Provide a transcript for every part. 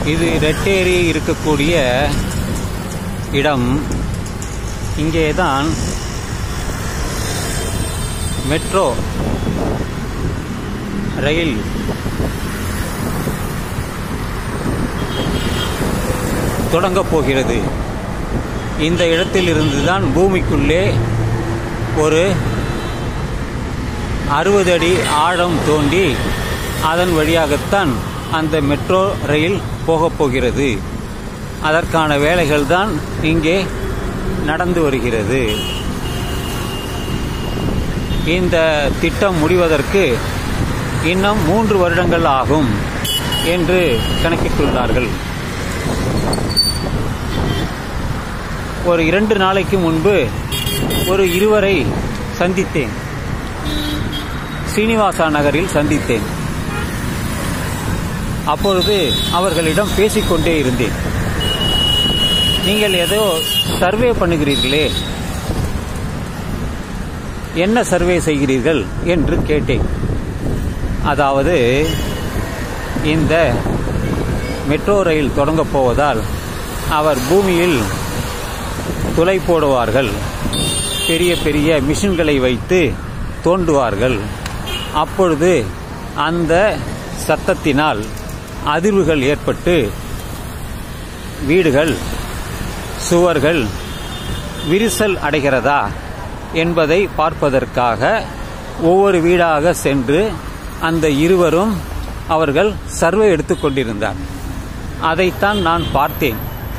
இது ரெட்டேரி இருக்கக்கூடிய இடம் இங்கே தான் மெட்ரோ ரயில் தொடங்கப் போகிறது இந்த இடத்திலிருந்து தான் பூமிக்குள்ளே ஒரு அறுபது அடி ஆழம் தோண்டி அதன் வழியாகத்தான் அந்த மெட்ரோ ரயில் போகப் போகிறது அதற்கான வேலைகள் தான் இங்கே நடந்து வருகிறது இந்த திட்டம் முடிவதற்கு இன்னும் மூன்று வருடங்கள் ஆகும் என்று கணக்கிட்டுள்ளார்கள் ஒரு இரண்டு நாளைக்கு முன்பு ஒரு இருவரை சந்தித்தேன் சீனிவாசா நகரில் சந்தித்தேன் அப்பொழுது அவர்களிடம் பேசிக்கொண்டே இருந்தேன் நீங்கள் ஏதோ சர்வே பண்ணுகிறீர்களே என்ன சர்வே செய்கிறீர்கள் என்று கேட்டேன் அதாவது இந்த மெட்ரோ ரயில் தொடங்கப் போவதால் அவர் பூமியில் துளை போடுவார்கள் பெரிய பெரிய மிஷின்களை வைத்து தோண்டுவார்கள் அப்பொழுது அந்த சத்தத்தினால் அதிர்வுகள் ஏற்பட்டு வீடுகள் சுவர்கள் விரிசல் அடைகிறதா என்பதை பார்ப்பதற்காக ஒவ்வொரு வீடாக சென்று அந்த இருவரும் அவர்கள் சர்வே எடுத்துக்கொண்டிருந்தார் அதைத்தான் நான் பார்த்தேன்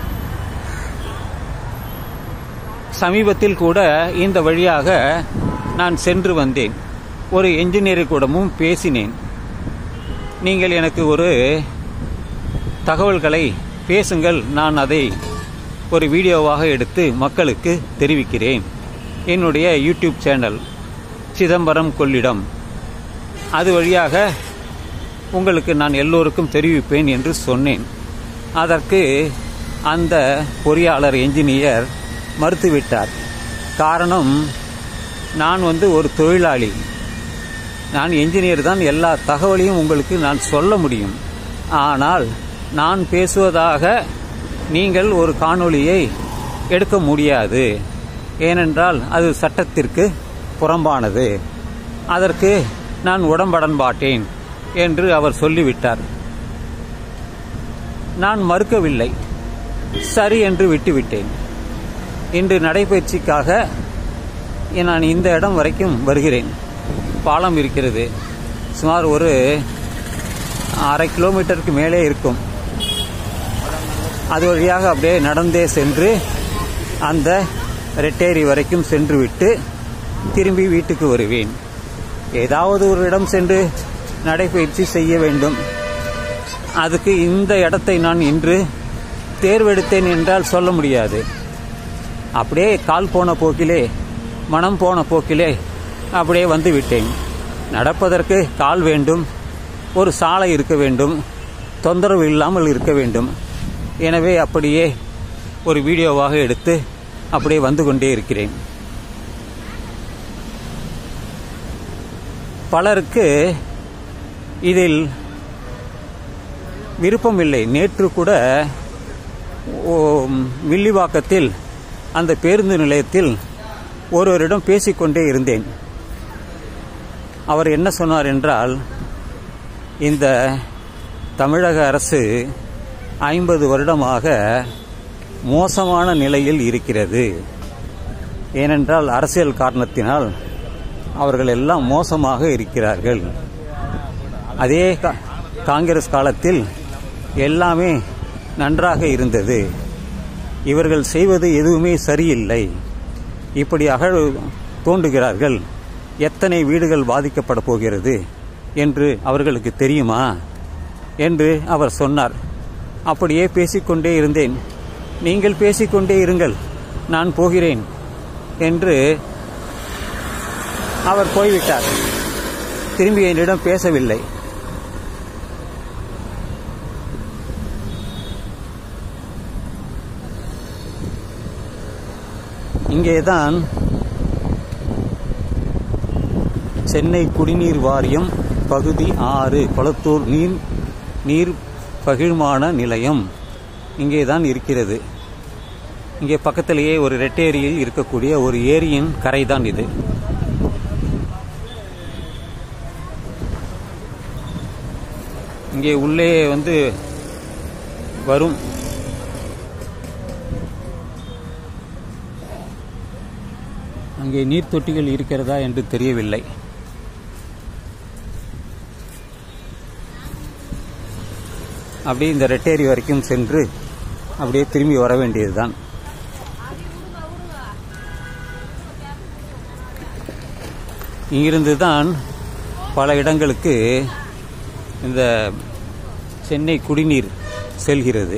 சமீபத்தில் கூட இந்த வழியாக நான் சென்று வந்தேன் ஒரு என்ஜினியர் கூடமும் பேசினேன் நீங்கள் எனக்கு ஒரு தகவல்களை பேசுங்கள் நான் அதை ஒரு வீடியோவாக எடுத்து மக்களுக்கு தெரிவிக்கிறேன் என்னுடைய யூடியூப் சேனல் சிதம்பரம் கொள்ளிடம் அது வழியாக உங்களுக்கு நான் எல்லோருக்கும் தெரிவிப்பேன் என்று சொன்னேன் அதற்கு அந்த பொறியாளர் என்ஜினியர் மறுத்துவிட்டார் காரணம் நான் வந்து ஒரு தொழிலாளி நான் என்ஜினியர் தான் எல்லா தகவலையும் உங்களுக்கு நான் சொல்ல முடியும் ஆனால் நான் பேசுவதாக நீங்கள் ஒரு காணொளியை எடுக்க முடியாது ஏனென்றால் அது சட்டத்திற்கு புறம்பானது அதற்கு நான் உடம்படன் மாட்டேன் என்று அவர் சொல்லிவிட்டார் நான் மறுக்கவில்லை சரி என்று விட்டுவிட்டேன் இன்று நடைபயிற்சிக்காக நான் இந்த இடம் வரைக்கும் வருகிறேன் பாலம் இருக்கிறது சுமார் ஒரு அரை கிலோமீட்டருக்கு மேலே இருக்கும் அது வழியாக அப்படியே நடந்தே சென்று அந்த ரெட்டேரி வரைக்கும் சென்று விட்டு திரும்பி வீட்டுக்கு வருவேன் ஏதாவது ஒரு இடம் சென்று நடைபயிற்சி செய்ய வேண்டும் அதுக்கு இந்த இடத்தை நான் இன்று தேர்வெடுத்தேன் என்றால் சொல்ல முடியாது அப்படியே கால் போன போக்கிலே மனம் போன போக்கிலே அப்படியே வந்து விட்டேன் நடப்பதற்கு கால் வேண்டும் ஒரு சாலை இருக்க வேண்டும் தொந்தரவு இல்லாமல் இருக்க வேண்டும் எனவே அப்படியே ஒரு வீடியோவாக எடுத்து அப்படியே வந்து கொண்டே இருக்கிறேன் பலருக்கு இதில் விருப்பமில்லை நேற்று கூட வில்லிவாக்கத்தில் அந்த பேருந்து நிலையத்தில் ஒருவரிடம் பேசிக்கொண்டே இருந்தேன் அவர் என்ன சொன்னார் என்றால் இந்த தமிழக அரசு ஐம்பது வருடமாக மோசமான நிலையில் இருக்கிறது ஏனென்றால் அரசியல் காரணத்தினால் அவர்கள் எல்லாம் மோசமாக இருக்கிறார்கள் அதே காங்கிரஸ் காலத்தில் எல்லாமே நன்றாக இருந்தது இவர்கள் செய்வது எதுவுமே சரியில்லை இப்படி அகழ் தோண்டுகிறார்கள் எத்தனை வீடுகள் பாதிக்கப்பட போகிறது என்று அவர்களுக்கு தெரியுமா என்று அவர் சொன்னார் அப்படியே பேசிக்கொண்டே இருந்தேன் நீங்கள் பேசிக்கொண்டே இருங்கள் நான் போகிறேன் என்று அவர் போய்விட்டார் திரும்பி என்னிடம் பேசவில்லை இங்கேதான் சென்னை குடிநீர் வாரியம் பகுதி ஆறு கொளத்தூர் நீர் நீர் பகிர்மான நிலையம் இங்கே தான் இருக்கிறது இங்கே பக்கத்திலேயே ஒரு ரெட்டேரியில் இருக்கக்கூடிய ஒரு ஏரியின் கரை தான் இது இங்கே உள்ளே வந்து வரும் அங்கே நீர் தொட்டிகள் இருக்கிறதா என்று தெரியவில்லை அப்படியே இந்த ரெட்டேரி வரைக்கும் சென்று அப்படியே திரும்பி வர வேண்டியதுதான் இங்கிருந்து தான் பல இடங்களுக்கு இந்த சென்னை குடிநீர் செல்கிறது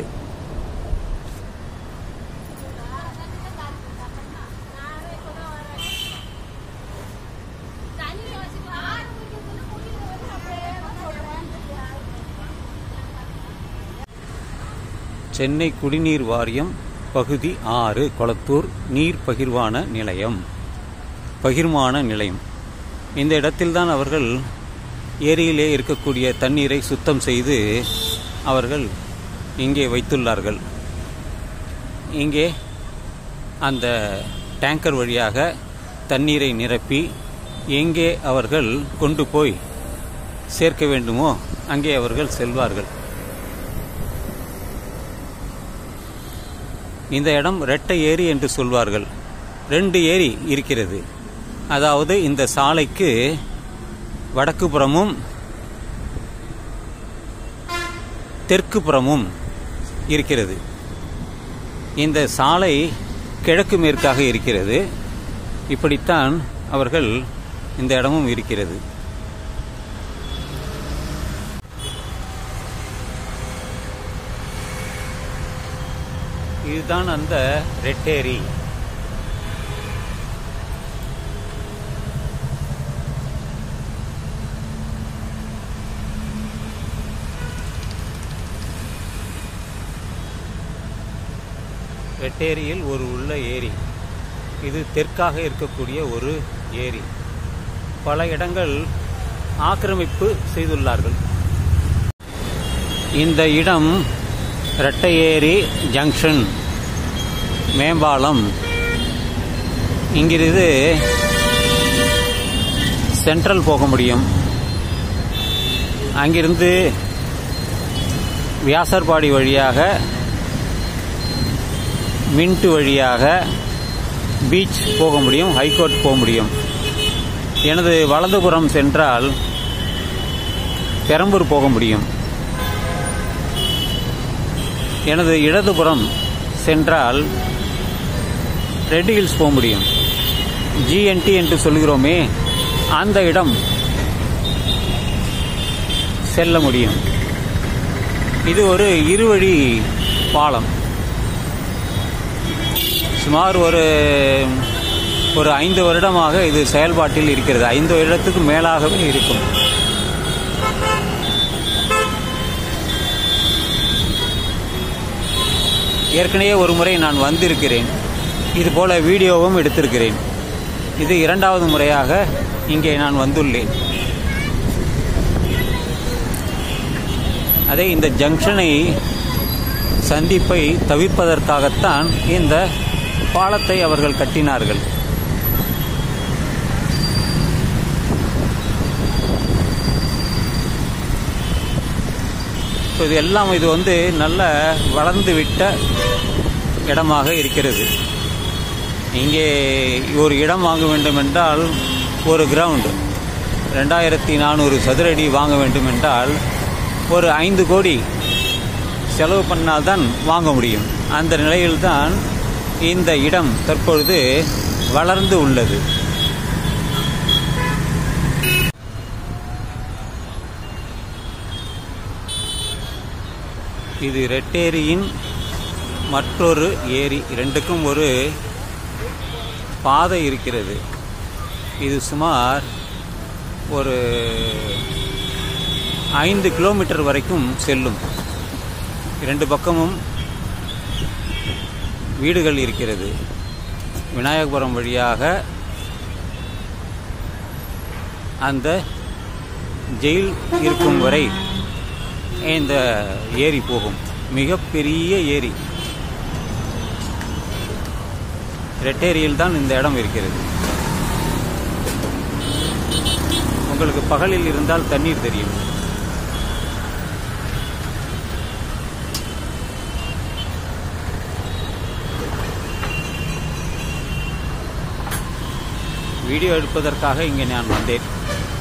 சென்னை குடிநீர் வாரியம் பகுதி ஆறு கொளத்தூர் நீர் பகிர்வான நிலையம் பகிர்மான நிலையம் இந்த இடத்தில்தான் அவர்கள் ஏரியிலே இருக்கக்கூடிய தண்ணீரை சுத்தம் செய்து அவர்கள் இங்கே வைத்துள்ளார்கள் இங்கே அந்த டேங்கர் வழியாக தண்ணீரை நிரப்பி எங்கே அவர்கள் கொண்டு போய் சேர்க்க வேண்டுமோ அங்கே அவர்கள் செல்வார்கள் இந்த இடம் ரெட்டை ஏரி என்று சொல்வார்கள் ரெண்டு ஏரி இருக்கிறது அதாவது இந்த சாலைக்கு வடக்கு புறமும் தெற்கு புறமும் இருக்கிறது இந்த சாலை கிழக்கு மேற்காக இருக்கிறது இப்படித்தான் அவர்கள் இந்த இடமும் இருக்கிறது இதுதான் அந்த ரெட்டேரி ரெட்டேரியில் ஒரு உள்ள ஏரி இது தெற்காக இருக்கக்கூடிய ஒரு ஏரி பல இடங்கள் ஆக்கிரமிப்பு செய்துள்ளார்கள் இந்த இடம் ரெட்டையேரி ஜங்ஷன் மேம்பாலம் இங்கிருந்து சென்ட்ரல் போக முடியும் அங்கிருந்து வியாசர்பாடி வழியாக மின்ட் வழியாக பீச் போக முடியும் ஹைகோர்ட் போக முடியும் எனது வலதுபுறம் சென்றால் பெரம்பூர் போக முடியும் எனது இடதுபுறம் சென்றால் ரெட் ஹில்ஸ் போக முடியும் ஜிஎன்டி என்று சொல்கிறோமே அந்த இடம் செல்ல முடியும் இது ஒரு இருவழி பாலம் சுமார் ஒரு ஒரு ஐந்து வருடமாக இது செயல்பாட்டில் இருக்கிறது ஐந்து வருடத்துக்கு மேலாகவே இருக்கும் ஏற்கனவே ஒரு முறை நான் வந்திருக்கிறேன் இது போல வீடியோவும் எடுத்திருக்கிறேன் இது இரண்டாவது முறையாக இங்கே நான் வந்துள்ளேன் அதே இந்த ஜங்ஷனை சந்திப்பை தவிர்ப்பதற்காகத்தான் இந்த பாலத்தை அவர்கள் கட்டினார்கள் இப்போ இது எல்லாம் இது வந்து நல்ல வளர்ந்து விட்ட இடமாக இருக்கிறது இங்கே ஒரு இடம் வாங்க வேண்டும் என்றால் ஒரு கிரவுண்டு ரெண்டாயிரத்தி நானூறு சதுரடி வாங்க வேண்டும் என்றால் ஒரு ஐந்து கோடி செலவு பண்ணால்தான் வாங்க முடியும் அந்த நிலையில்தான் இந்த இடம் தற்பொழுது வளர்ந்து உள்ளது இது ரெட்டேரியின் மற்றொரு ஏரி ரெண்டுக்கும் ஒரு பாதை இருக்கிறது இது சுமார் ஒரு ஐந்து கிலோமீட்டர் வரைக்கும் செல்லும் இரண்டு பக்கமும் வீடுகள் இருக்கிறது விநாயகபுரம் வழியாக அந்த ஜெயில் இருக்கும் வரை இந்த ஏரி போகும் மிகப்பெரிய ஏரி ரெட்டேரியில் தான் இந்த இடம் இருக்கிறது உங்களுக்கு பகலில் இருந்தால் தண்ணீர் தெரியும் வீடியோ எடுப்பதற்காக இங்கே நான் வந்தேன்